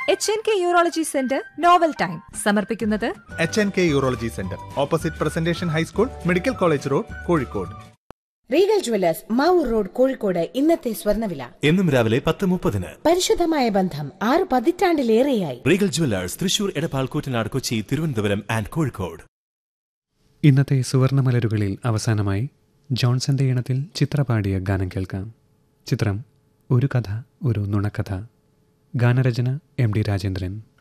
H N K Urology Centre നോവൽ time സമർപ്പിക്കുന്നത് H N K Urology Centre opposite Presentation High School Medical College Road Kozhikode Regal Jewellers Mavoor Road Kozhikode ഇന്നത്തെ സ്വർണ്ണവില എന്നും രാവിലെ പത്ത് മുപ്പതിന് പരിശുദ്ധമായ ബന്ധം ആറ് പതിറ്റാണ്ടിലേറെയായി Regal Jewellers Thrissur Edappal Koottanad Kochi Thiruvananthapuram and Kozhikode ഇന്നത്തെ സുവർണമലരുകളിൽ അവസാനമായി ജോൺസന്റെ ഈണത്തിൽ ചിത്ര പാടിയ ഗാനം കേൾക്കാം ചിത്രം ഒരു കഥ ഒരു നുണക്കഥ ഗാനരചന എം ഡി രാജേന്ദ്രൻ